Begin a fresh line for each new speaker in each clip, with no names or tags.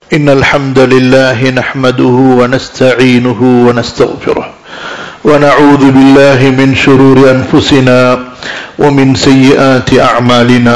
إن الحمد لله نحمده ونستعينه ونستغفره ونعوذ بالله من شرور أنفسنا ومن سيئات أعمالنا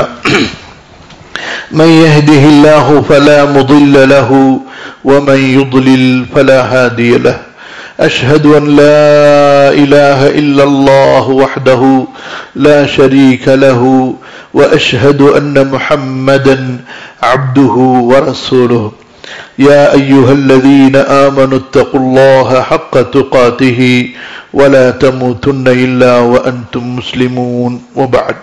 من يهده الله فلا مضل له ومن يضلل فلا هادي له أشهد أن لا إله إلا الله وحده لا شريك له وأشهد أن محمدا عبده ورسوله يا أيها الذين آمنوا اتقوا الله حق تقاته ولا تموتن إلا وأنتم مسلمون وبعد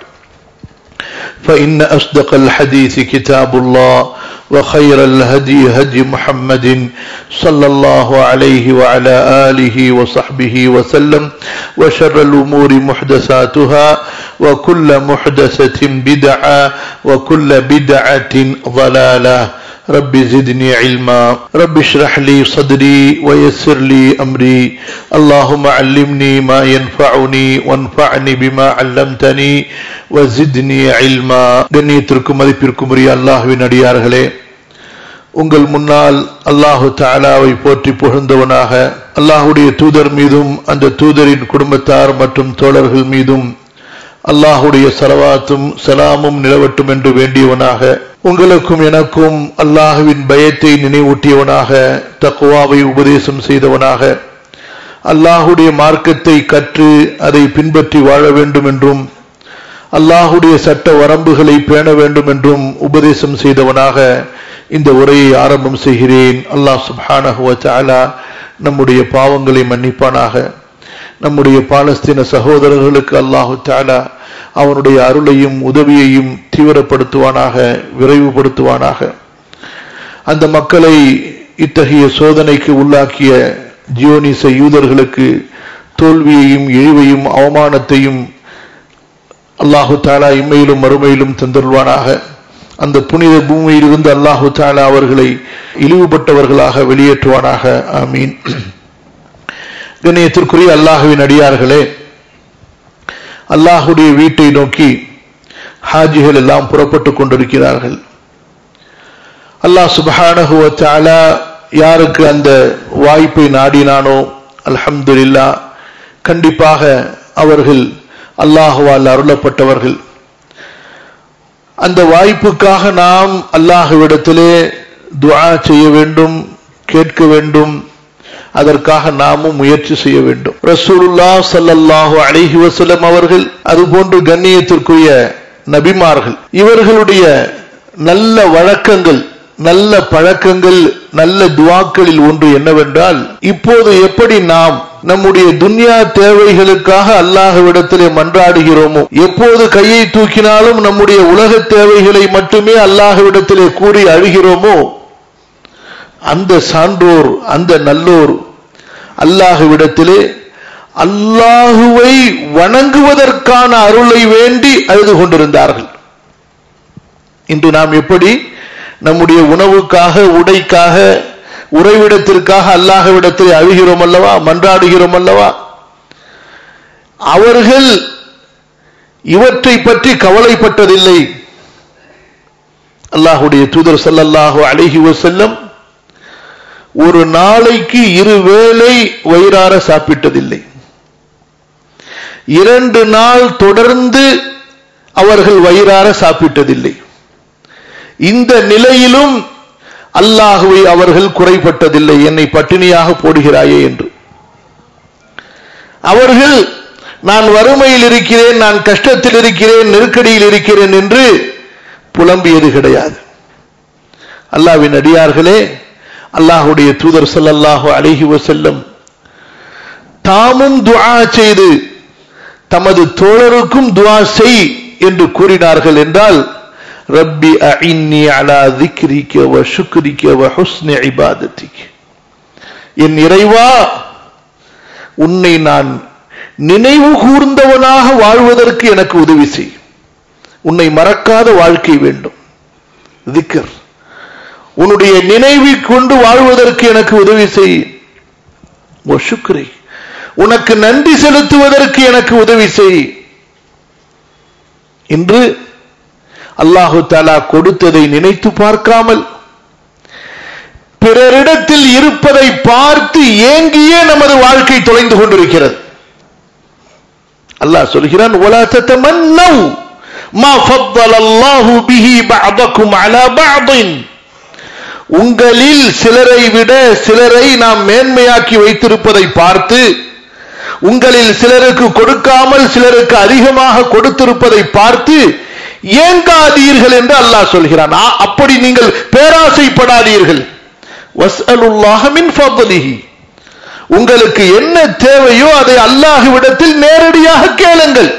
فإن أصدق الحديث كتاب الله وخير الهدي هدي محمد صلى الله عليه وعلى آله وصحبه وسلم وشر الأمور محدثاتها وكل محدثة بدعة وكل بدعة ضلالة رب زدني علما رب اشرح لي صدري ويسر لي أمري اللهم علمني ما ينفعني وانفعني بما علمتني وزدني علما கண்ணியத்திற்கும் மதிப்பிற்கும் உரிய அல்லாஹுவின் அடியார்களே உங்கள் முன்னால் அல்லாஹு தாலாவை போற்றி புகழ்ந்தவனாக அல்லாஹுடைய தூதர் மீதும் அந்த தூதரின் குடும்பத்தார் மற்றும் தோழர்கள் மீதும் அல்லாஹுடைய சலவாத்தும் சலாமும் நிலவட்டும் என்று வேண்டியவனாக உங்களுக்கும் எனக்கும் அல்லாஹுவின் பயத்தை நினைவூட்டியவனாக தக்குவாவை உபதேசம் செய்தவனாக அல்லாஹுடைய மார்க்கத்தை கற்று அதை பின்பற்றி வாழ வேண்டும் என்றும் அல்லாஹுடைய சட்ட வரம்புகளை பேண வேண்டும் என்றும் உபதேசம் செய்தவனாக இந்த உரையை ஆரம்பம் செய்கிறேன் அல்லாஹ் சுபானஹுவ நம்முடைய பாவங்களை மன்னிப்பானாக நம்முடைய பாலஸ்தீன சகோதரர்களுக்கு அல்லாஹு தாலா அவனுடைய அருளையும் உதவியையும் தீவிரப்படுத்துவானாக விரைவுபடுத்துவானாக அந்த மக்களை இத்தகைய சோதனைக்கு உள்ளாக்கிய ஜியோனிச யூதர்களுக்கு தோல்வியையும் இழிவையும் அவமானத்தையும் அல்லாஹு தாலா இம்மையிலும் மறுமையிலும் தந்தருவானாக அந்த புனித பூமியில் இருந்து அல்லாஹு தாலா அவர்களை இழிவுபட்டவர்களாக வெளியேற்றுவானாக ஆமீன் கண்ணியத்திற்குரிய அல்லாஹுவின் அடியார்களே அல்லாஹுடைய வீட்டை நோக்கி ஹாஜிகள் எல்லாம் புறப்பட்டுக் கொண்டிருக்கிறார்கள் அல்லாஹ் சுபஹானஹுவ யாருக்கு அந்த வாய்ப்பை நாடினானோ அல்ஹம்துல்லா கண்டிப்பாக அவர்கள் அல்லாஹுவால் அருளப்பட்டவர்கள் அந்த வாய்ப்புக்காக நாம் அல்லாஹுவிடத்திலே துவா செய்ய வேண்டும் கேட்க வேண்டும் அதற்காக நாமும் முயற்சி செய்ய வேண்டும் ரசூலுல்லா சல்லல்லாஹு அலிஹி வசலம் அவர்கள் அதுபோன்று கண்ணியத்திற்குரிய நபிமார்கள் இவர்களுடைய நல்ல வழக்கங்கள் நல்ல பழக்கங்கள் நல்ல துவாக்களில் ஒன்று என்னவென்றால் இப்போது எப்படி நாம் நம்முடைய துன்யா தேவைகளுக்காக அல்லாஹ்விடத்திலே மன்றாடுகிறோமோ எப்போது கையை தூக்கினாலும் நம்முடைய உலக தேவைகளை மட்டுமே அல்லாஹ்விடத்திலே கூறி அழுகிறோமோ அந்த சான்றோர் அந்த நல்லோர் அல்லாஹுவிடத்திலே அல்லாஹுவை வணங்குவதற்கான அருளை வேண்டி அழுது கொண்டிருந்தார்கள் இன்று நாம் எப்படி நம்முடைய உணவுக்காக உடைக்காக உறைவிடத்திற்காக அல்லாஹவிடத்தில் அழுகிறோம் அல்லவா மன்றாடுகிறோம் அல்லவா அவர்கள் இவற்றை பற்றி கவலைப்பட்டதில்லை அல்லாஹுடைய தூதர் சல்லல்லாஹு அழகி செல்லம் ஒரு நாளைக்கு இருவேளை வயிறார சாப்பிட்டதில்லை இரண்டு நாள் தொடர்ந்து அவர்கள் வயிறார சாப்பிட்டதில்லை இந்த நிலையிலும் அல்லாஹுவை அவர்கள் குறைப்பட்டதில்லை என்னை பட்டினியாக போடுகிறாயே என்று அவர்கள் நான் வறுமையில் இருக்கிறேன் நான் கஷ்டத்தில் இருக்கிறேன் நெருக்கடியில் இருக்கிறேன் என்று புலம்பியது கிடையாது அல்லாவின் அடியார்களே அல்லாஹுடைய தூதர் சல்லல்லாஹு அழகி வசல்லம் தாமும் துவா செய்து தமது தோழருக்கும் துவா செய் என்று கூறினார்கள் என்றால் ரப்பி அஇன்னி அலா திக்ரிக்க வ சுக்ரிக்க வ ஹுஸ்னி இபாதத்திக் என் இறைவா உன்னை நான் நினைவு கூர்ந்தவனாக வாழ்வதற்கு எனக்கு உதவி செய் உன்னை மறக்காத வாழ்க்கை வேண்டும் திக்கர் உன்னுடைய நினைவை கொண்டு வாழ்வதற்கு எனக்கு உதவி செய் சுக்ரை உனக்கு நன்றி செலுத்துவதற்கு எனக்கு உதவி செய் என்று அல்லாஹு தாலா கொடுத்ததை நினைத்து பார்க்காமல் பிறரிடத்தில் இருப்பதை பார்த்து ஏங்கியே நமது வாழ்க்கை தொலைந்து கொண்டிருக்கிறது அல்லாஹ் சொல்கிறான் ولا تتمنوا ما فضل الله به بعضكم على بعض உங்களில் சிலரை விட சிலரை நாம் மேன்மையாக்கி வைத்திருப்பதை பார்த்து உங்களில் சிலருக்கு கொடுக்காமல் சிலருக்கு அதிகமாக கொடுத்திருப்பதை பார்த்து ஏங்காதீர்கள் என்று அல்லாஹ் சொல்கிறான் ஆ, அப்படி நீங்கள் பேராசைப்படாதீர்கள் வஸ்அலுல்லாஹ மின் ஃபضலிஹி உங்களுக்கு என்ன தேவையோ அதை அல்லாஹ்விடத்தில் நேரடியாக கேளுங்கள்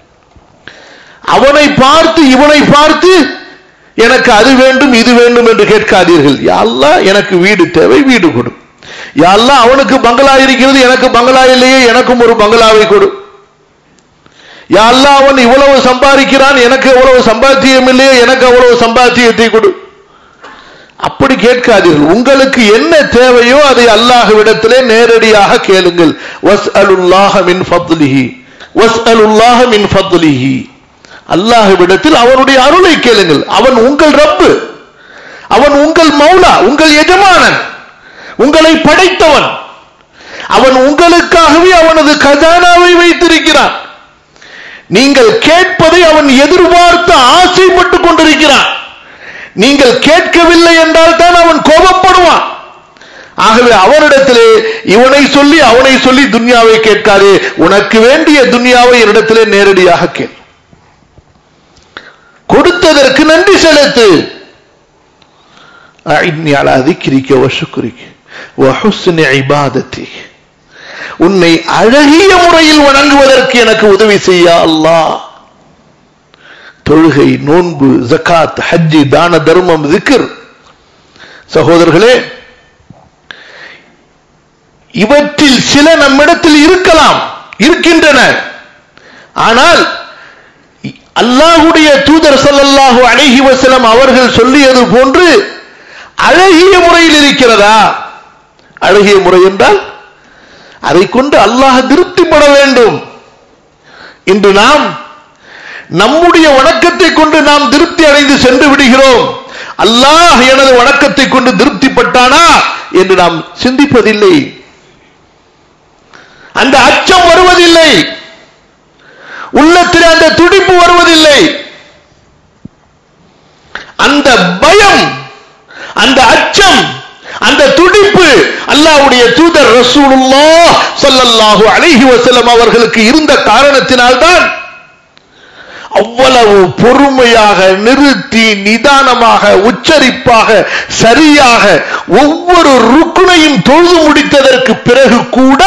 அவனை பார்த்து இவனை பார்த்து எனக்கு அது வேண்டும் இது வேண்டும் என்று கேட்காதீர்கள் யா அல்லாஹ் எனக்கு வீடு தேவை வீடு கொடு யா அல்லாஹ் அவனுக்கு பங்களா இருக்கிறது எனக்கு பங்களா இல்லையே எனக்கும் ஒரு பங்களாவை கொடு யா அல்லாஹ் அவன் இவ்வளவு சம்பாதிக்கிறான் எனக்கு எவ்வளவு சம்பாத்தியம் இல்லையே எனக்கு அவ்வளவு சம்பாத்தியத்தை கொடு அப்படி கேட்காதீர்கள் உங்களுக்கு என்ன தேவையோ அதை அல்லாஹ்விடத்திலே நேரடியாக கேளுங்கள் வஸ்அலுல்லாஹ மின் ஃபத்லிஹி வஸ்அலுல்லாஹ மின் ஃபத்லிஹி அல்லாஹ்விடத்தில் அவனுடைய அருளை கேளுங்கள் அவன் உங்கள் ரப்பு அவன் உங்கள் மௌலா உங்கள் எஜமானன் உங்களை படைத்தவன் அவன் உங்களுக்காகவே அவனது கஜானாவை வைத்திருக்கிறான் நீங்கள் கேட்பதை அவன் எதிர்பார்த்து ஆசைப்பட்டுக் கொண்டிருக்கிறான் நீங்கள் கேட்கவில்லை என்றால் தான் அவன் கோபப்படுவான் ஆகவே அவனிடத்திலே இவனை சொல்லி அவனை சொல்லி துன்யாவை கேட்காதே உனக்கு வேண்டிய துன்யாவை என்னிடத்திலே நேரடியாக கேள் கொடுத்ததற்கு நன்றி செலுத்து அஇன்னி அலா திக்ரிக்க வ ஷுக்ரிக்க வ ஹுஸ்னி இபாதத்தி உன்னை அழகிய முறையில் வணங்குவதற்கு எனக்கு உதவி செய்ய அல்லாஹ் தொழுகை நோன்பு ஜகாத் ஹஜ்ஜி தான தர்மம் திக்ர் சகோதரர்களே இவற்றில் சில நம்மிடத்தில் இருக்கலாம் இருக்கின்றன ஆனால் அல்லாஹுடைய தூதர் ஸல்லல்லாஹு அலைஹி வஸல்லம் அவர்கள் சொல்லியது போன்று அழகிய முறையில் இருக்கிறதா அழகிய முறை என்றால் அதை கொண்டு அல்லாஹ் திருப்திப்பட வேண்டும் இன்று நாம் நம்முடைய வணக்கத்தை கொண்டு நாம் திருப்தி அடைந்து சென்று விடுகிறோம் அல்லாஹ் எனது வணக்கத்தை கொண்டு திருப்திப்பட்டானா என்று நாம் சிந்திப்பதில்லை அந்த அச்சம் வருவதில்லை உள்ளத்தில் அந்த துடிப்பு வருவதில்லை அந்த பயம் அந்த அச்சம் அந்த துடிப்பு அல்லாஹ்வுடைய தூதர் ரசூலுல்லாஹ் ஸல்லல்லாஹு அலைஹி வஸல்லம் அவர்களுக்கு இருந்த காரணத்தினால்தான் அவ்வளவு பொறுமையாக நிறுத்தி நிதானமாக உச்சரிப்பாக சரியாக ஒவ்வொரு ருக்குனையும் தொழுது முடித்ததற்கு பிறகு கூட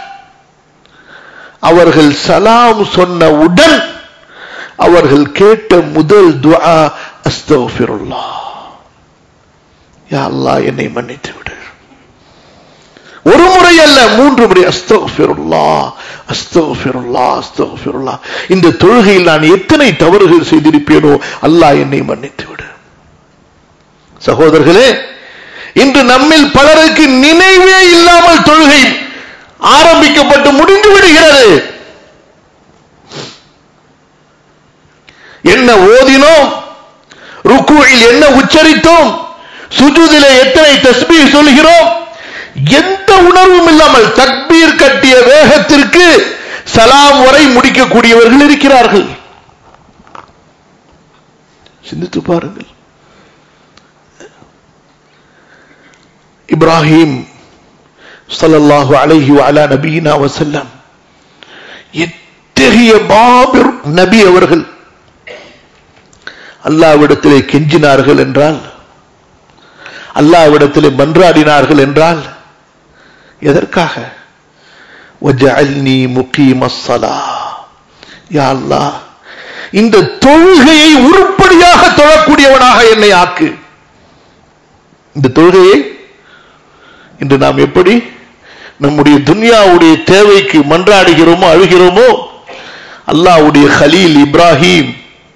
அவர்கள் சலாம் சொன்னவுடன் அவர்கள் கேட்ட முதல் துஆ அஸ்தக்ஃபிருல்லாஹ் யா அல்லாஹ் என்னை மன்னித்து விடு ஒரு முறை அல்ல மூன்று முறை அஸ்தக்ஃபிருல்லா அஸ்தக்ஃபிருல்லா அஸ்தக்ஃபிருல்லா இந்த தொழுகையில் நான் எத்தனை தவறுகள் செய்திருப்பேனோ அல்லாஹ் என்னை மன்னித்து விடு சகோதரர்களே இன்று நம்மில் பலருக்கு நினைவே இல்லாமல் தொழுகை ஆரம்பிக்கப்பட்டு முடிந்து விடுகிறது என்ன ஓதினோம் ருக்குவில் என்ன உச்சரித்தோம் சுஜூதிலே எத்தனை தஸ்பீ சொல்கிறோம் எந்த உணர்வும் இல்லாமல் தக்பீர் கட்டிய வேகத்திற்கு சலாம் வரை முடிக்கக்கூடியவர்கள் இருக்கிறார்கள் சிந்தித்து பாருங்கள் இப்ராஹிம் ஸல்லல்லாஹு அலைஹி வஅலா நபியினா வஸல்லம் எத்தகைய மாபெரும் நபி அவர்கள் அல்லாவிடத்திலே கெஞ்சினார்கள் என்றால் அல்லாவிடத்திலே மன்றாடினார்கள் என்றால் எதற்காக وَجَعَلْنِي مُقِيمَ الصَّلَاةِ யா அல்லாஹ் இந்த தொழுகையை உருப்படியாக தொழக்கூடியவனாக என்னை ஆக்கு இந்த தொழுகையை இன்று நாம் எப்படி நம்முடைய துன்யாவுடைய தேவைக்கு மன்றாடுகிறோமோ அழுகிறோமோ அல்லாஹ்வுடைய ஹலீல் இப்ராஹிம்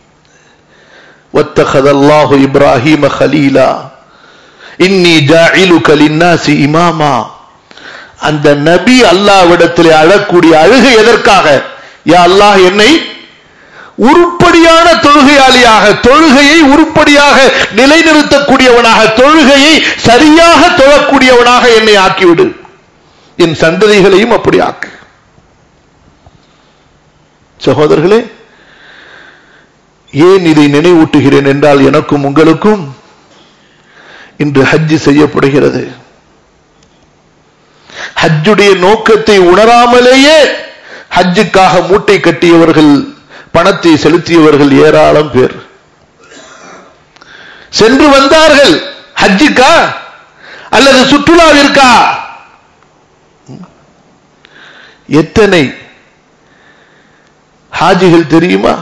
واتخذ الله إبراهيم خليلا இன்னி ஜாயிலுக லின்னாசி இமாமா அந்த நபி அல்லாவிடத்திலே அழக்கூடிய அழுகை எதற்காக யா அல்லாஹ் என்னை உருப்படி உருப்படியான தொழுகையாளியாக தொழுகையை உருப்படியாக நிலைநிறுத்தக்கூடியவனாக தொழுகையை சரியாக தொழக்கூடியவனாக என்னை ஆக்கிவிடு என் சந்ததிகளையும் அப்படி ஆக்கு சகோதரர்களே ஏன் இதை நினைவூட்டுகிறேன் என்றால் எனக்கும் உங்களுக்கும் இன்று ஹஜ்ஜு செய்யப்படுகிறது ஹஜ்ஜுடைய நோக்கத்தை உணராமலேயே ஹஜ்ஜுக்காக மூட்டை கட்டியவர்கள் பணத்தை செலுத்தியவர்கள் ஏராளம் பேர் சென்று வந்தார்கள் ஹஜ்ஜுக்கா அல்லது சுற்றுலாவிற்கா எத்தனை ஹாஜிகள் தெரியுமா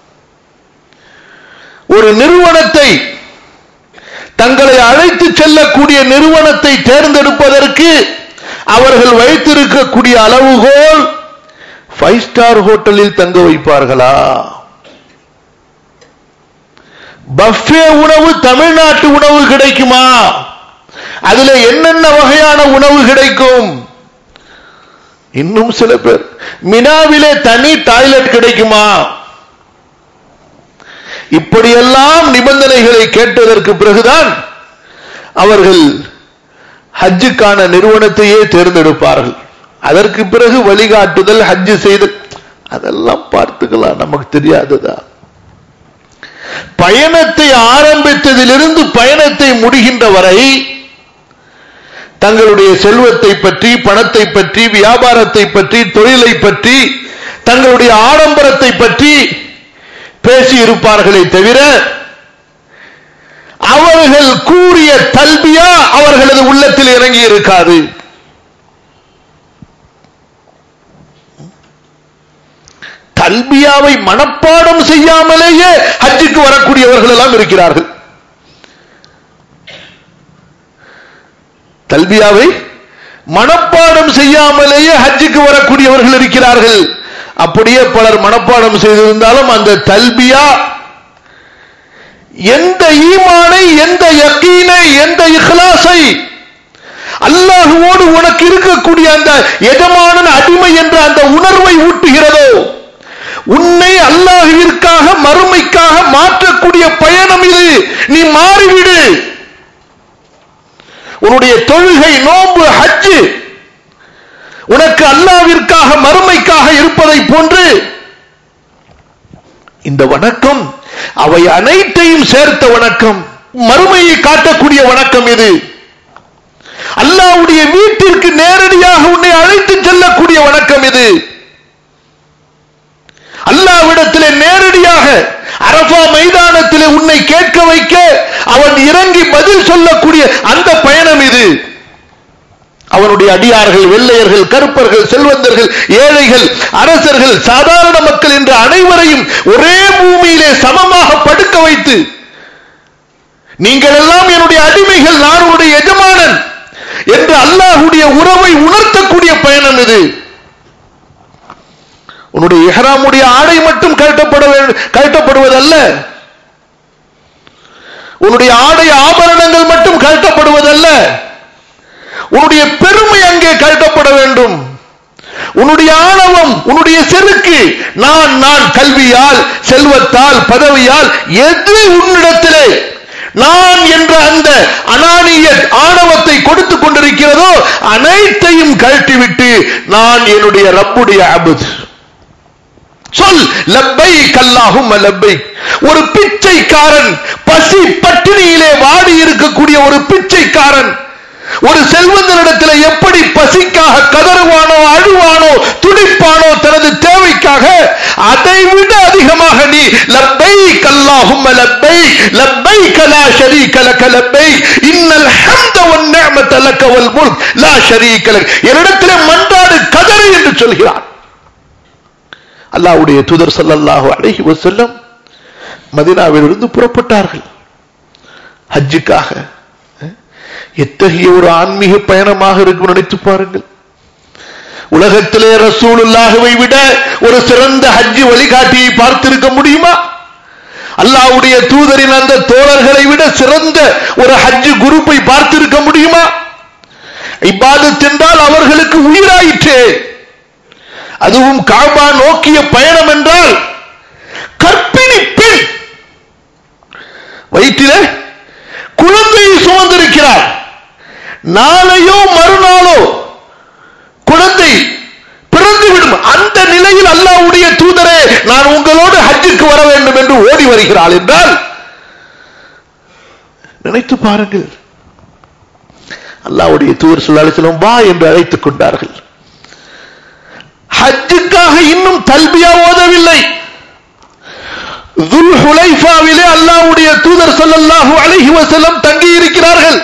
ஒரு நிறுவனத்தை தங்களை அழைத்து செல்லக்கூடிய நிறுவனத்தை தேர்ந்தெடுப்பதற்கு அவர்கள் வைத்திருக்கக்கூடிய அளவுகோல் ஃபைவ் ஸ்டார் ஹோட்டலில் தங்க வைப்பார்களா பஃபே உணவு தமிழ்நாட்டு உணவு கிடைக்குமா அதுல என்னென்ன வகையான உணவு கிடைக்கும் இன்னும் சில பேர் மினாவிலே தனி டாய்லெட் கிடைக்குமா இப்படியெல்லாம் நிபந்தனைகளை கேட்டதற்கு பிறகுதான் அவர்கள் ஹஜ்ஜுக்கான நிறுவனத்தையே தேர்ந்தெடுப்பார்கள் அதற்கு பிறகு வழிகாட்டுதல் ஹஜ்ஜு செய்து அதெல்லாம் பார்த்துக்கலாம் நமக்கு தெரியாததா பயணத்தை ஆரம்பித்ததிலிருந்து பயணத்தை முடிகின்ற வரை தங்களுடைய செல்வத்தை பற்றி பணத்தை பற்றி வியாபாரத்தை பற்றி தொழிலை பற்றி தங்களுடைய ஆடம்பரத்தை பற்றி பேசி இருப்பார்களே தவிர அவர்கள் கூறிய தல்பியா அவர்களது உள்ளத்தில் இறங்கி இருக்காது தல்பியாவை மனப்பாடம் செய்யாமலேயே ஹஜ்ஜுக்கு வரக்கூடியவர்கள் எல்லாம் இருக்கிறார்கள் தல்பியாவை மனப்பாடம் செய்யாமலேயே ஹஜ்ஜுக்கு வரக்கூடியவர்கள் இருக்கிறார்கள் அப்படியே பலர் மனப்பாடம் செய்திருந்தாலும் அந்த தல்பியா எந்த ஈமானை எந்த யக்கீனை எந்த இஹ்லாஸை அல்லாஹுவோடு உனக்கு இருக்கக்கூடிய அந்த எஜமானன் அடிமை என்ற அந்த உணர்வை ஊட்டுகிறதோ உன்னை அல்லாஹுவிற்காக மறுமைக்காக மாற்றக்கூடிய பயணம் இது நீ மாறிவிடு உன்னுடைய தொழுகை நோன்பு ஹஜ்ஜு உனக்கு அல்லாவிற்காக மறுமைக்காக இருப்பதை போன்று இந்த வணக்கம் அவை அனைத்தையும் சேர்த்த வணக்கம் மறுமையை காட்டக்கூடிய வணக்கம் இது அல்லாவுடைய வீட்டிற்கு நேரடியாக உன்னை அழைத்து செல்லக்கூடிய வணக்கம் இது அல்லாவிடத்திலே நேரடியாக அரபா மைதானத்திலே உன்னை கேட்க வைக்க அவன் இறங்கி பதில் சொல்லக்கூடிய அந்த பயணம் இது அவனுடைய அடியார்கள் வெள்ளையர்கள் கருப்பர்கள் செல்வந்தர்கள் ஏழைகள் அரசர்கள் சாதாரண மக்கள் என்ற அனைவரையும் ஒரே பூமியிலே சமமாக படுக்க வைத்து நீங்கள் எல்லாம் என்னுடைய அடிமைகள் நான் உன்னுடைய எஜமானன் என்று அல்லாஹுடைய உறவை உணர்த்தக்கூடிய பயணம் இது உன்னுடைய இஹ்ராமுடைய ஆடை மட்டும் கழட்டப்பட கழட்டப்படுவதல்ல உன்னுடைய ஆடை ஆபரணங்கள் மட்டும் கழட்டப்படுவதல்ல உன்னுடைய பெருமை அங்கே கழட்டப்பட வேண்டும் உன்னுடைய ஆணவம் உன்னுடைய செருக்கு நான் நான் கல்வியால் செல்வத்தால் பதவியால் எது உன்னிடத்திலே நான் என்ற அந்த அனானிய ஆணவத்தை கொடுத்துக் கொண்டிருக்கிறதோ அனைத்தையும் கழட்டிவிட்டு நான் என்னுடைய ரப்புடைய அபுத் சொல் லப்பை கல்லாகும் லப்பை ஒரு பிச்சைக்காரன் பசி பட்டினியிலே வாடி இருக்கக்கூடிய ஒரு பிச்சைக்காரன் ஒரு செல்வந்தனிடத்தில் எப்படி பசிக்காக கதறுவானோ அழுவானோ துடிப்பானோ தனது தேவைக்காக அதை விட அதிகமாக நீ லப்பை கல்லாகும் லப்பை லப்பை கலா ஷரீக லக லப்பை இன்னல் ஹம்த வன் நிஅமத லக வல் முல்க் லா ஷரீக லக் என்னிடத்திலே மன்றாடு கதறு என்று சொல்கிறான் அல்லாஹ்வுடைய தூதர் ஸல்லல்லாஹு அலைஹி வஸல்லம் மதீனாவிலிருந்து புறப்பட்டார்கள் ஹஜ்ஜுக்காக எத்தகைய ஒரு ஆன்மீக பயணமாக இருக்கும் நினைத்து பாருங்கள் உலகத்திலே ரசூலுல்லாஹுவை விட ஒரு சிறந்த ஹஜ்ஜி வழிகாட்டியை பார்த்திருக்க முடியுமா அல்லாஹ்வுடைய தூதரின் அந்த தோழர்களை விட சிறந்த ஒரு ஹஜ்ஜு குரூப்பை பார்த்திருக்க முடியுமா இப்பாதத் என்றால் அவர்களுக்கு உயிராயிற்றே அதுவும் காபா நோக்கிய பயணம் என்றால் கற்பிணி பெண் வயிற்றிலே குழந்தையை சுமந்திருக்கிறார் நாளையோ மறுநாளோ குழந்தை பிறந்துவிடும் அந்த நிலையில் அல்லாஹ்வுடைய தூதரே நான் உங்களோடு ஹஜ்ஜுக்கு வர வேண்டும் என்று ஓடி வருகிறாள் என்றால் நினைத்து பாருங்கள் அல்லாஹ்வுடைய தூதர் சொல்லாலும் வா என்று அழைத்துக் கொண்டார்கள் ஹஜ்ஜுக்காக இன்னும் தல்பியா ஓதவில்லை துல் ஹுலைஃபாவிலே அல்லாஹ்வுடைய தூதர் ஸல்லல்லாஹு அலைஹி வஸல்லம் தங்கி இருக்கிறார்கள்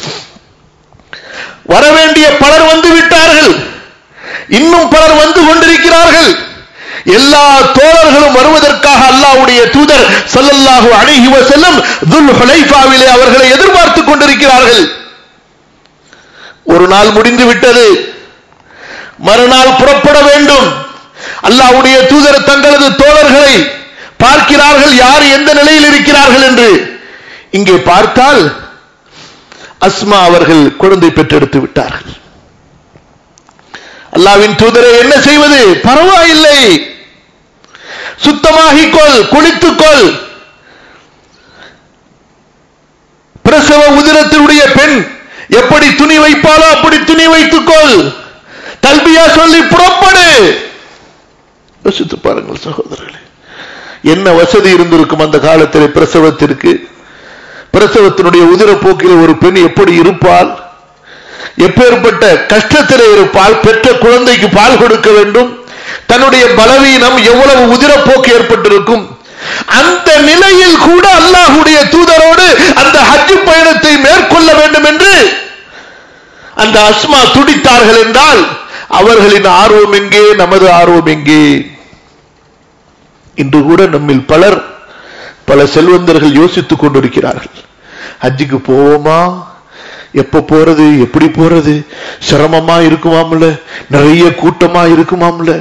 வரவேண்டிய பலர் வந்து விட்டார்கள் இன்னும் பலர் வந்து கொண்டிருக்கிறார்கள் எல்லா தோழர்களும் வருவதற்காக அல்லாஹ்வுடைய தூதர் ஸல்லல்லாஹு அலைஹி வஸல்லம் துல் ஹுலைஃபாவிலே அவர்களை எதிர்பார்த்துக் கொண்டிருக்கிறார்கள் ஒரு நாள் முடிந்து விட்டது மறுநாள் புறப்பட வேண்டும் அல்லாஹ்வுடைய தூதர் தங்களது தோழர்களை பார்க்கிறார்கள் யார் எந்த நிலையில் இருக்கிறார்கள் என்று இங்கே பார்த்தால் அஸ்மா அவர்கள் குழந்தை பெற்றெடுத்து விட்டார்கள் அல்லாவின் தூதரை என்ன செய்வது பரவாயில்லை சுத்தமாகிக்கொள் குளித்துக்கொள் பிரசவ உதிரத்தினுடைய பெண் எப்படி துணி வைப்பாலோ அப்படி துணி வைத்துக்கொள் தல்பியா சொல்லி புறப்படு யோசித்து பாருங்கள் சகோதரர்களே என்ன வசதி இருந்திருக்கும் அந்த காலத்திலே பிரசவத்திற்கு பிரசவத்தினுடைய உதிரப்போக்கில் ஒரு பெண் எப்படி இருப்பால் எப்பேற்பட்ட கஷ்டத்திலே இருப்பால் பெற்ற குழந்தைக்கு பால் கொடுக்க வேண்டும் தன்னுடைய பலவீனம் எவ்வளவு உதிரப்போக்கு ஏற்பட்டிருக்கும் அந்த நிலையில் கூட அல்லாஹுடைய தூதரோடு அந்த ஹஜ் பயணத்தை மேற்கொள்ள வேண்டும் என்று அந்த அஸ்மா துடித்தார்கள் என்றால் அவர்களின் ஆர்வம் எங்கே நமது ஆர்வம் எங்கே இன்று கூட நம்மில் பலர் பல செல்வந்தர்கள் யோசித்துக் கொண்டிருக்கிறார்கள் ஹஜ்ஜுக்கு போவோமா எப்ப போறது எப்படி போறது சிரமமா இருக்குமாம்ல நிறைய கூட்டமா இருக்குமாம்ல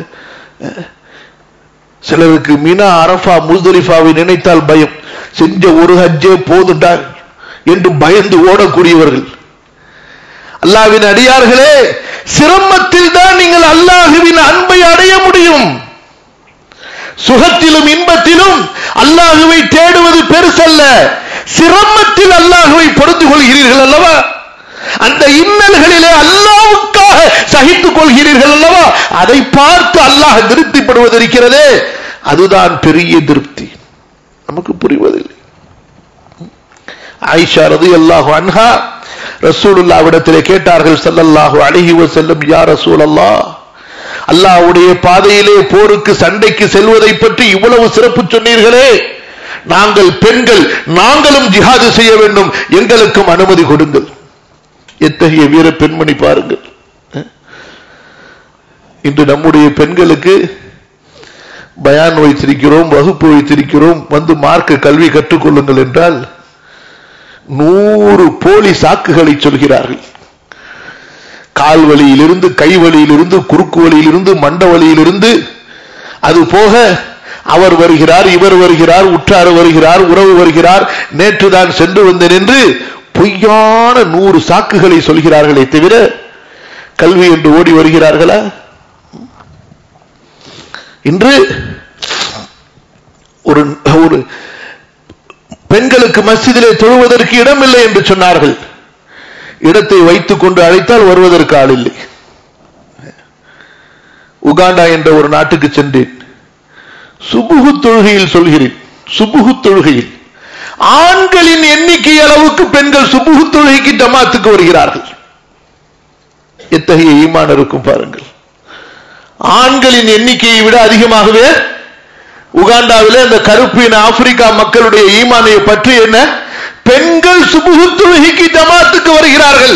சிலருக்கு மீனா அரஃபா முஸ்தலிஃபாவை நினைத்தால் பயம் செஞ்ச ஒரு ஹஜ்ஜே போதுண்டா என்று பயந்து ஓடக்கூடியவர்கள் அல்லாவின் அடியார்களே சிரமத்தில் தான் நீங்கள் அல்லாஹுவின் அன்பை அடைய முடியும் சுகத்திலும் இன்பத்திலும் அல்லாஹுவை தேடுவது பெருசல்ல சிரமத்தில் அல்லாஹுவை பொறுத்து கொள்கிறீர்கள் அல்லவா அந்த இன்னல்களிலே அல்லாவுக்காக சகித்துக் கொள்கிறீர்கள் அல்லவா அதை பார்த்து அல்லாஹ் திருப்திப்படுவது இருக்கிறதே அதுதான் பெரிய திருப்தி நமக்கு புரிவதில்லை ஆயிஷா ரது அல்லாஹு அன்ஹா ரசூலுல்லாவிடத்திலே கேட்டார்கள் சல்லல்லாஹு அழகி செல்லும் யா ரசூல் அல்லாஹ் அல்லாஹ்வுடைய பாதையிலே போருக்கு சண்டைக்கு செல்வதை பற்றி இவ்வளவு சிறப்பு சொன்னீர்களே நாங்கள் பெண்கள் நாங்களும் ஜிஹாது செய்ய வேண்டும் எங்களுக்கும் அனுமதி கொடுங்கள் எத்தகைய வீர பெண்மணி பாருங்கள் இன்று நம்முடைய பெண்களுக்கு பயான் வைத்திருக்கிறோம் வகுப்பு வைத்திருக்கிறோம் வந்து மார்க்க கல்வி கற்றுக்கொள்ளுங்கள் என்றால் நூறு போலி சாக்குகளை சொல்கிறார்கள் கால் வழியிலிருந்து கை வழியிலிருந்து குறுக்கு வழியிலிருந்து மண்ட வழியிலிருந்து அது போக அவர் வருகிறார் இவர் வருகிறார் உற்றார் வருகிறார் உறவு வருகிறார் நேற்று தான் சென்று வந்தேன் என்று பொய்யான நூறு சாக்குகளை சொல்கிறார்களே தவிர கல்வி என்று ஓடி வருகிறார்களா இன்று ஒரு ஒரு பெண்களுக்கு மஸ்ஜிதிலே தொழுவதற்கு இடமில்லை என்று சொன்னார்கள் இடத்தை வைத்துக் கொண்டு அழைத்தால் வருவதற்கு ஆள் இல்லை உகாண்டா என்ற ஒரு நாட்டுக்கு சென்றேன் சுபுகு தொழுகையில் சொல்கிறேன் சுபுகு தொழுகையில் ஆண்களின் எண்ணிக்கை அளவுக்கு பெண்கள் சுபுகு தொழுகைக்கு ஜமாத்துக்கு வருகிறார்கள் எத்தகைய ஈமான் இருக்கும் பாருங்கள் ஆண்களின் எண்ணிக்கையை விட அதிகமாகவே உகாண்டாவிலே அந்த கருப்பின ஆப்பிரிக்கா மக்களுடைய ஈமானை பற்றி என்ன பெண்கள் சுபுகு தொழுகைக்கு ஜமாத்துக்கு வருகிறார்கள்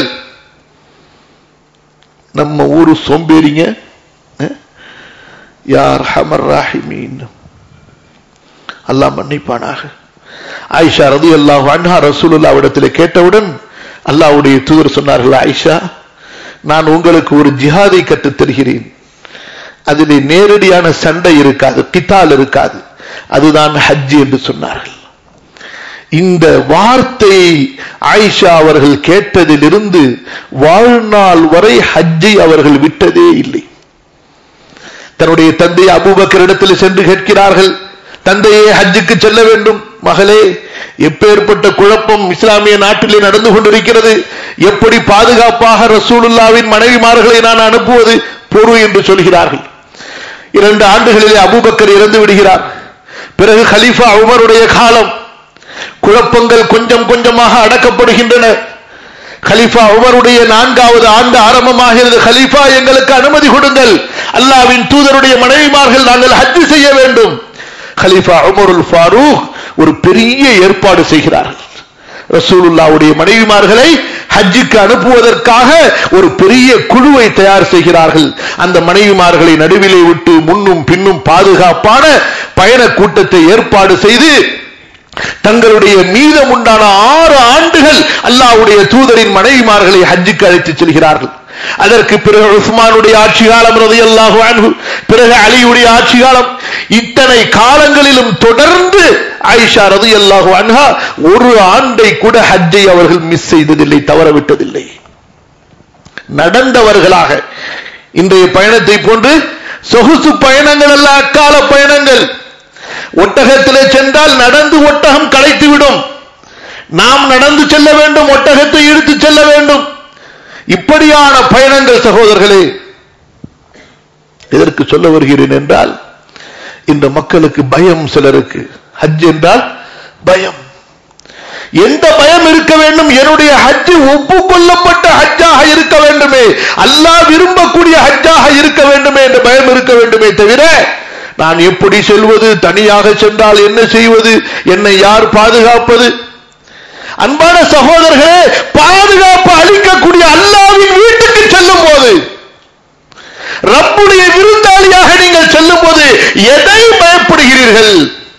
நம்ம ஊரு சோம்பேறிங்க யார் ஹமர் ராஹிமீன் அல்லாஹ் மன்னிப்பானாக ஆயிஷா ரதி அல்லாஹ் அன்ஹா ரசூலுல்லாவிடத்தில் கேட்டவுடன் அல்லாஹ்வுடைய தூதர் சொன்னார்கள் ஆயிஷா நான் உங்களுக்கு ஒரு ஜிஹாதை கற்றுத் தருகிறேன் அதிலே நேரடியான சண்டை இருக்காது கித்தால் இருக்காது அதுதான் ஹஜ் என்று சொன்னார்கள் இந்த வார்த்தையை ஆயிஷா அவர்கள் கேட்டதிலிருந்து வாழ்நாள் வரை ஹஜ்ஜை அவர்கள் விட்டதே இல்லை தன்னுடைய தந்தை அபூபக்கர் இடத்தில் சென்று கேட்கிறார்கள் தந்தையே ஹஜ்ஜுக்கு செல்ல வேண்டும் மகளே எப்பேற்பட்ட குழப்பம் இஸ்லாமிய நாட்டிலே நடந்து கொண்டிருக்கிறது எப்படி பாதுகாப்பாக ரசூலுல்லாவின் மனைவிமார்களை நான் அனுப்புவது பொறு என்று சொல்கிறார்கள் இரண்டு ஆண்டுகளிலே அபூபக்கர் இறந்து விடுகிறார் பிறகு ஹலீஃபா உமருடைய காலம் குழப்பங்கள் கொஞ்சம் கொஞ்சமாக அடக்கப்படுகின்றன கலீஃபா உமருடைய நான்காவது ஆண்டு ஆரம்பமாகிறது கலீஃபா எங்களுக்கு அனுமதி கொடுங்கள் அல்லாவின் தூதருடைய மனைவிமார்கள் நாங்கள் ஹஜ்ஜு செய்ய வேண்டும் கலீஃபா உமருல் ஃபாரூக் ஒரு பெரிய ஏற்பாடு செய்கிறார்கள் ரசூலுல்லாவுடைய மனைவிமார்களை ஹஜ்ஜுக்கு அனுப்புவதற்காக ஒரு பெரிய குழுவை தயார் செய்கிறார்கள் அந்த மனைவிமார்களை நடுவிலே விட்டு முன்னும் பின்னும் பாதுகாப்பான பயண கூட்டத்தை ஏற்பாடு செய்து தங்களுடைய மீதம் உண்டான ஆறு ஆண்டுகள் அல்லாவுடைய தூதரின் மனைவிமார்களை ஹஜ்ஜுக்கு அழைத்து செல்கிறார்கள் அதற்கு பிறகு உஸ்மானுடைய ஆட்சி காலம் ரதையல்லாஹு அன்ஹு பிறகு அலியுடைய ஆட்சி காலம் இத்தனை காலங்களிலும் தொடர்ந்து ஆயிஷா ரதையல்லாஹு அன்ஹா ஒரு ஆண்டை கூட ஹஜ்ஜை அவர்கள் மிஸ் செய்ததில்லை தவறவிட்டதில்லை நடந்தவர்களாக இன்றைய பயணத்தை போன்று சொகுசு பயணங்கள் அல்ல அக்கால பயணங்கள் ஒட்டகத்திலே சென்றால் நடந்து ஒட்டகம் களைத்துவிடும் நாம் நடந்து செல்ல வேண்டும் ஒட்டகத்தை இழுத்து செல்ல வேண்டும் இப்படியான பயணங்கள் சகோதரர்களே எதற்கு சொல்ல வருகிறேன் என்றால் இந்த மக்களுக்கு பயம் சிலருக்கு ஹஜ் என்றால் பயம் எந்த பயம் இருக்க வேண்டும் என்னுடைய ஹஜ் ஒப்புக்கொள்ளப்பட்ட ஹஜ்ஜாக இருக்க வேண்டுமே அல்லாஹ் விரும்பக்கூடிய ஹஜ்ஜாக இருக்க வேண்டுமே என்ற பயம் இருக்க வேண்டுமே தவிர நான் எப்படி செல்வது தனியாக சென்றால் என்ன செய்வது என்னை யார் பாதுகாப்பது அன்பான சகோதரர்களே பாதுகாப்பு அளிக்கக்கூடிய அல்லாவின் வீட்டுக்கு செல்லும் போது ரப்புடைய விருந்தாளியாக நீங்கள் செல்லும் போது எதை பயப்படுகிறீர்கள்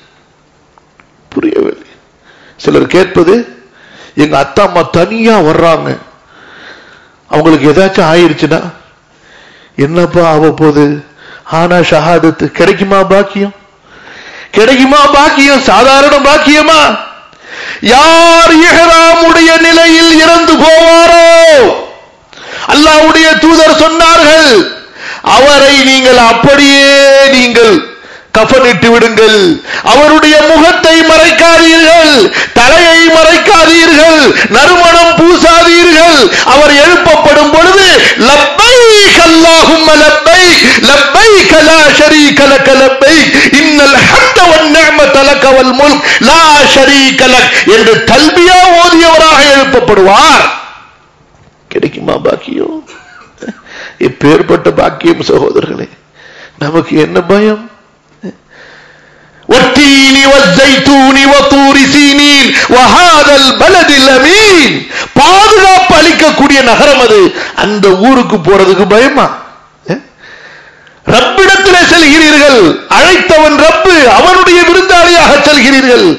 புரியவில்லை சிலர் கேட்பது எங்க அத்தா அம்மா தனியா வர்றாங்க அவங்களுக்கு ஏதாச்சும் ஆயிருச்சுன்னா என்னப்பா ஆக போகுது ஆனா ஷஹாதத்து கிடைக்குமா பாக்கியம் கிடைக்குமா பாக்கியம் சாதாரண பாக்கியமா யார் இஹராமுடைய நிலையில் இறந்து போவாரோ அல்லாவுடைய தூதர் சொன்னார்கள் அவரை நீங்கள் அப்படியே நீங்கள் கஃனிட்டு விடுங்கள் அவருடைய முகத்தை மறைக்காதீர்கள் தலையை மறைக்காதீர்கள் நறுமணம் பூசாதீர்கள் அவர் எழுப்பப்படும் பொழுது லப்பை அல்லாஹும் லப்பை லப்பை கலா ஷரீக லக லப்பை இன்னல் ஹத்த வன் நிஅமத லக வல் முல்க் லா ஷரீக லக் என்று தல்பியா ஓதியவராக எழுப்பப்படுவார் கிடைக்குமா பாக்கியம் எப்பேற்பட்ட பாக்கியம் சகோதரர்களே நமக்கு என்ன பயம் والتين والزيتون وطور سينين وهذا البلد الامين பாதுகாப்பு அளிக்கக்கூடிய நகரம் அது அந்த ஊருக்கு போறதுக்கு பயமா ரப்பிடத்திலே செல்கிறீர்கள் அழைத்தவன் ரப்பு அவனுடைய விருந்தாளியாக செல்கிறீர்கள்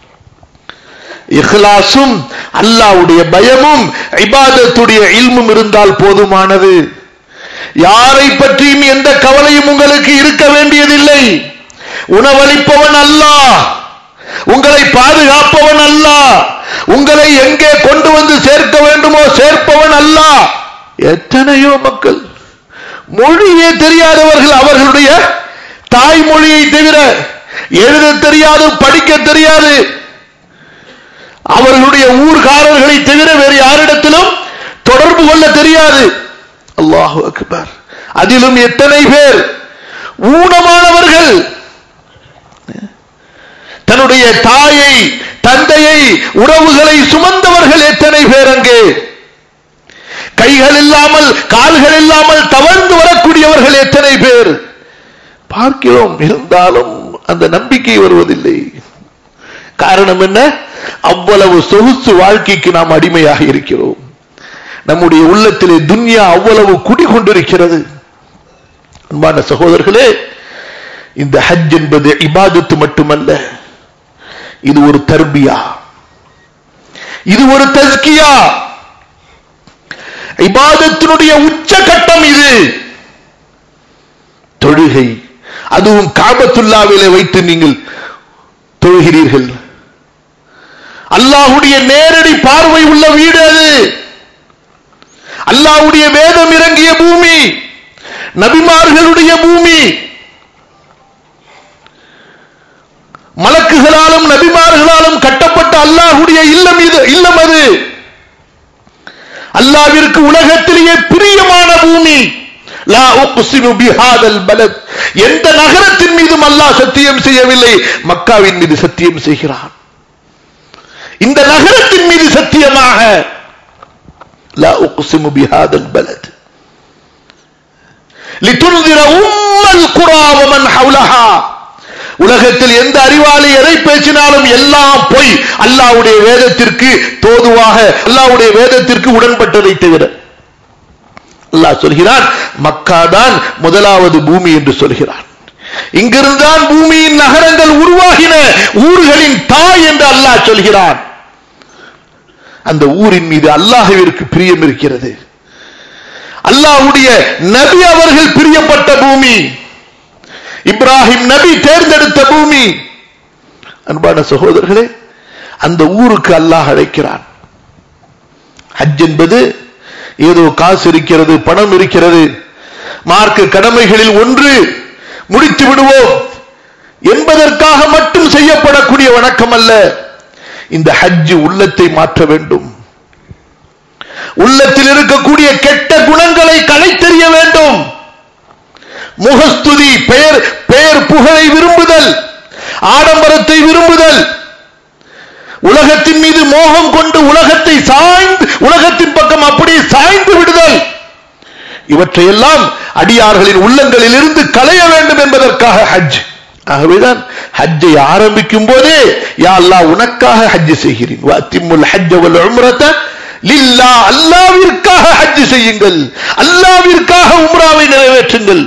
இஹ்லாசும் அல்லாவுடைய பயமும் இபாதத்துடைய இல்மும் இருந்தால் போதுமானது யாரை பற்றியும் எந்த கவலையும் உங்களுக்கு இருக்க வேண்டியதில்லை உணவளிப்பவன் அல்ல உங்களை பாதுகாப்பவன் அல்ல உங்களை எங்கே கொண்டு வந்து சேர்க்க வேண்டுமோ சேர்ப்பவன் அல்ல எத்தனையோ மக்கள் மொழியே தெரியாதவர்கள் அவர்களுடைய தாய்மொழியை தவிர எழுத தெரியாது படிக்க தெரியாது அவர்களுடைய ஊர்காரர்களை தவிர வேறு யாரிடத்திலும் தொடர்பு கொள்ள தெரியாது அல்லாஹு அக்பர் அதிலும் எத்தனை பேர் ஊனமானவர்கள் தன்னுடைய தாயை தந்தையை உறவுகளை சுமந்தவர்கள் எத்தனை பேர் அங்கே கைகள் இல்லாமல் கால்கள் இல்லாமல் தவழ்ந்து வரக்கூடியவர்கள் எத்தனை பேர் பார்க்கிறோம் இருந்தாலும் அந்த நம்பிக்கை வருவதில்லை காரணம் என்ன அவ்வளவு சொகுசு வாழ்க்கைக்கு நாம் அடிமையாக இருக்கிறோம் நம்முடைய உள்ளத்திலே துன்யா அவ்வளவு குடிகொண்டிருக்கிறது அன்பான சகோதரர்களே இந்த ஹஜ் என்பது இபாதத்து மட்டுமல்ல இது ஒரு தர்பியா இது ஒரு தஸ்கியா இபாதத்தினுடைய உச்சகட்டம் இது தொழுகை அதுவும் காபத்துல்லாவிலே வைத்து நீங்கள் தொழுகிறீர்கள் அல்லாஹுடைய நேரடி பார்வை உள்ள வீடு அது அல்லாஹுடைய வேதம் இறங்கிய பூமி நபிமார்களுடைய பூமி அல்லாவிற்கு உலகத்திலேயே பிரியமான பூமி லா உக்ஸிமு பிஹாதல் பலத் எந்த நகரத்தின் மீதும் அல்லாஹ் சத்தியம் செய்யவில்லை மக்காவின் மீது சத்தியம் செய்கிறான் இந்த நகரத்தின் மீது சத்தியமாக லா உக்ஸிமு பிஹாதல் பலத் லிதுன்திர உம்மல் குரா வமன் ஹவுலஹா உலகத்தில் எந்த அறிவாளி எதை பேசினாலும் எல்லாம் பொய் அல்லாவுடைய வேதத்திற்கு தோதுவாக அல்லாவுடைய வேதத்திற்கு உடன்பட்டதை தவிர அல்லாஹ் சொல்கிறான் மக்கா தான் முதலாவது பூமி என்று சொல்கிறான் இங்கிருந்தான் பூமியின் நகரங்கள் உருவாகின ஊர்களின் தாய் என்று அல்லாஹ் சொல்கிறான் அந்த ஊரின் மீது அல்லாஹுவிற்கு பிரியம் இருக்கிறது அல்லாஹுடைய நபி அவர்கள் பிரியப்பட்ட பூமி இப்ராஹிம் நபி தேர்ந்தெடுத்த பூமி அன்பான சகோதரர்களே அந்த ஊருக்கு அல்லாஹ் அழைக்கிறான் ஹஜ் என்பது ஏதோ காசு இருக்கிறது பணம் இருக்கிறது மார்க்க கடமைகளில் ஒன்று முடித்து விடுவோம் என்பதற்காக மட்டும் செய்யப்படக்கூடிய வணக்கம் அல்ல இந்த ஹஜ் உள்ளத்தை மாற்ற வேண்டும் உள்ளத்தில் இருக்கக்கூடிய கெட்ட குணங்களை களைத்தெறிய வேண்டும் முகஸ்துதி பெயர் பெயர் புகழை விரும்புதல் ஆடம்பரத்தை விரும்புதல் உலகத்தின் மீது மோகம் கொண்டு உலகத்தை சாய்ந்து உலகத்தின் பக்கம் அப்படியே சாய்ந்து விடுதல் இவற்றையெல்லாம் அடியார்களின் உள்ளங்களில் இருந்து களைய வேண்டும் என்பதற்காக ஹஜ் ஆகவேதான் ஹஜ்ஜை ஆரம்பிக்கும் போதே யா அல்லாஹ் உனக்காக ஹஜ் செய்கிறேன் வத்திமுல் ஹஜ் வல் உம்ரத லில்லா அல்லாவிற்காக ஹஜ் செய்யுங்கள் அல்லாவிற்காக உம்ராவை நிறைவேற்றுங்கள்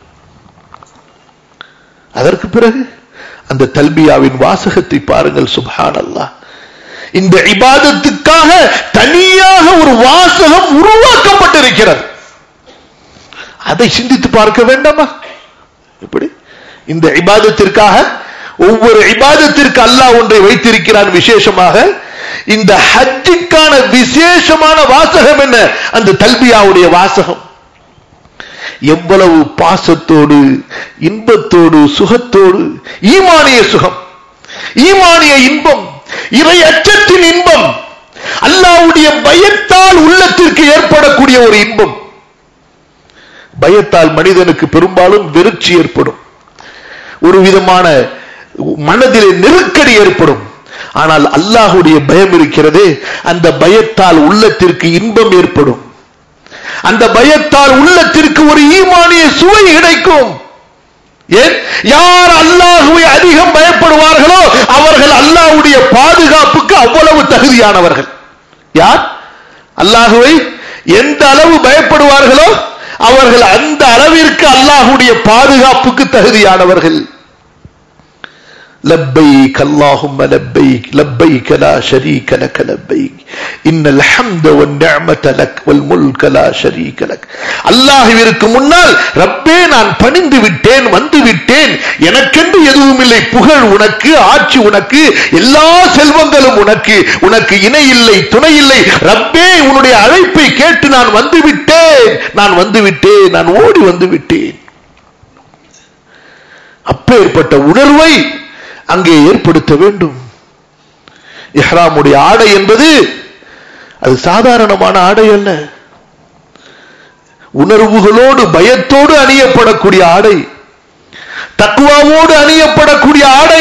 அதற்கு பிறகு அந்த தல்பியாவின் வாசகத்தை பாருங்கள் சுபான் அல்லாஹ் இந்த இபாதத்துக்காக தனியாக ஒரு வாசகம் உருவாக்கப்பட்டிருக்கிறது அதை சிந்தித்து பார்க்க வேண்டாமா எப்படி இந்த இபாதத்திற்காக ஒவ்வொரு இபாதத்திற்கு அல்லாஹ் ஒன்றை வைத்திருக்கிறான் விசேஷமாக இந்த ஹஜ்ஜுக்கான விசேஷமான வாசகம் என்ன அந்த தல்பியாவுடைய வாசகம் எவ்வளவு பாசத்தோடு இன்பத்தோடு சுகத்தோடு ஈமானிய சுகம் ஈமானிய இன்பம் இறை அச்சத்தின் இன்பம் அல்லாவுடைய பயத்தால் உள்ளத்திற்கு ஏற்படக்கூடிய ஒரு இன்பம் பயத்தால் மனிதனுக்கு பெரும்பாலும் வெறுச்சி ஏற்படும் ஒரு விதமான மனதிலே நெருக்கடி ஏற்படும் ஆனால் அல்லாஹுடைய பயம் இருக்கிறதே அந்த பயத்தால் உள்ளத்திற்கு இன்பம் ஏற்படும் அந்த பயத்தால் உள்ளத்திற்கு ஒரு ஈமானிய சுவை கிடைக்கும் ஏன் யார் அல்லாஹுவை அதிகம் பயப்படுவார்களோ அவர்கள் அல்லாஹுடைய பாதுகாப்புக்கு அவ்வளவு தகுதியானவர்கள் யார் அல்லாஹுவை எந்த அளவு பயப்படுவார்களோ அவர்கள் அந்த அளவிற்கு அல்லாஹுடைய பாதுகாப்புக்கு தகுதியானவர்கள் لبيك اللهم لبيك لبيك لا شريك لك لبيك إن الحمد والنعمة لك والملك لا شريك لك அல்லாஹுவிற்கு முன்னால் ரப்பே நான் பணிந்து விட்டேன் வந்து விட்டேன் எனக்கென்று எதுவும் இல்லை புகழ் உனக்கு ஆட்சி உனக்கு எல்லா செல்வங்களும் உனக்கு உனக்கு இணை இல்லை துணை இல்லை ரப்பே உன்னுடைய அழைப்பை கேட்டு நான் வந்து விட்டேன் நான் வந்து விட்டேன் நான் ஓடி வந்து விட்டேன் அப்பேற்பட்ட உணர்வை அங்கே ஏற்படுத்த வேண்டும் இஹ்ராமுடைய ஆடை என்பது அது சாதாரணமான ஆடை அல்ல உணர்வுகளோடு பயத்தோடு அணியப்படக்கூடிய ஆடை தக்குவாவோடு அணியப்படக்கூடிய ஆடை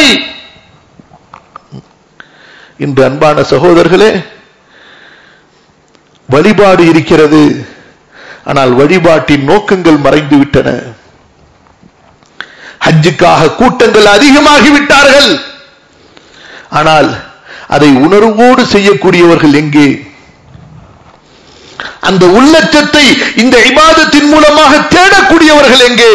இன்று அன்பான சகோதரர்களே வழிபாடு இருக்கிறது ஆனால் வழிபாட்டின் நோக்கங்கள் மறைந்து விட்டன ஹஜ்ஜுக்காக கூட்டங்கள் அதிகமாகிவிட்டார்கள் ஆனால் அதை உணர்வோடு செய்யக்கூடியவர்கள் எங்கே அந்த உள்ளச்சத்தை இந்த இபாதத்தின் மூலமாக தேடக்கூடியவர்கள் எங்கே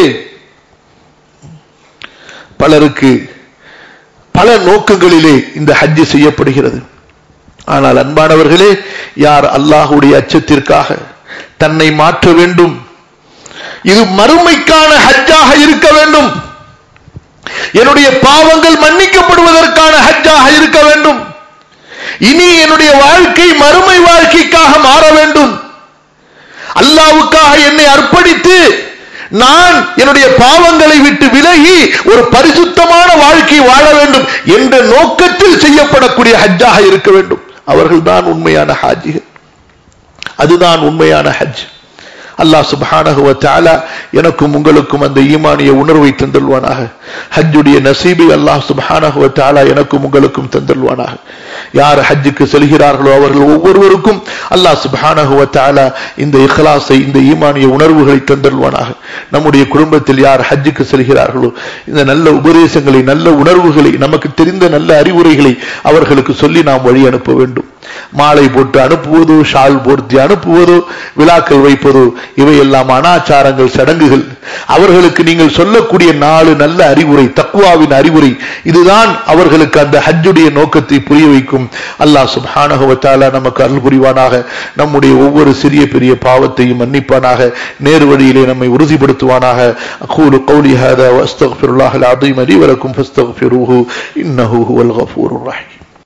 பலருக்கு பல நோக்கங்களிலே இந்த ஹஜ்ஜு செய்யப்படுகிறது ஆனால் அன்பானவர்களே யார் அல்லாஹுடைய அச்சத்திற்காக தன்னை மாற்ற வேண்டும் இது மறுமைக்கான ஹஜ்ஜாக இருக்க வேண்டும் என்னுடைய பாவங்கள் மன்னிக்கப்படுவதற்கான ஹஜ்ஜாக இருக்க வேண்டும் இனி என்னுடைய வாழ்க்கை மறுமை வாழ்க்கைக்காக மாற வேண்டும் அல்லாவுக்காக என்னை அர்ப்பணித்து நான் என்னுடைய பாவங்களை விட்டு விலகி ஒரு பரிசுத்தமான வாழ்க்கை வாழ வேண்டும் என்ற நோக்கத்தில் செய்யப்படக்கூடிய ஹஜ்ஜாக இருக்க வேண்டும் அவர்கள் தான் உண்மையான ஹாஜிகள் அதுதான் உண்மையான ஹஜ் அல்லாஹ் சுப்ஹானஹு வ தஆலா எனக்கும் உங்களுக்கும் அந்த ஈமானிய உணர்வை தந்தல்வானாக ஹஜ்ஜுடைய நசீபை அல்லாஹ் சுப்ஹானஹு வ தஆலா எனக்கும் உங்களுக்கும் தந்தல்வானாக யார் ஹஜ்ஜுக்கு செல்கிறார்களோ அவர்கள் ஒவ்வொருவருக்கும் அல்லாஹ் சுப்ஹானஹு வ தஆலா இந்த இഖ்லாஸை இந்த ஈமானிய உணர்வுகளை தந்தல்வானாக நம்முடைய குடும்பத்தில் யார் ஹஜ்ஜுக்கு செல்கிறார்களோ இந்த நல்ல உபதேசங்களை நல்ல உணர்வுகளை நமக்கு தெரிந்த நல்ல அறிவுரைகளை அவர்களுக்கு சொல்லி நாம் வழி அனுப்ப வேண்டும் மாலை போட்டு அனுப்புவதோ ஷால் போர்த்தி அனுப்புவதோ விழாக்கள் வைப்பதோ இவையெல்லாம் அனாச்சாரங்கள் சடங்குகள் அவர்களுக்கு நீங்கள் சொல்லக்கூடிய நாலு நல்ல அறிவுரை தக்குவாவின் அறிவுரை இதுதான் அவர்களுக்கு அந்த ஹஜ்ஜுடைய நோக்கத்தை புரிய வைக்கும் அல்லாஹ் சுப்ஹானஹு வ தஆலா நமக்கு அருள் புரிவானாக நம்முடைய ஒவ்வொரு சிறிய பெரிய பாவத்தையும் மன்னிப்பானாக நேர் வழியிலே நம்மை உறுதிப்படுத்துவானாக அகூலு கௌலி ஹாதா வஸ்தக்ஃபிருல்லாஹல் அஸீம் லி வலக்கும் ஃபஸ்தக்ஃபிருஹு இன்னஹு ஹுவல் கஃபூருர் ரஹீம்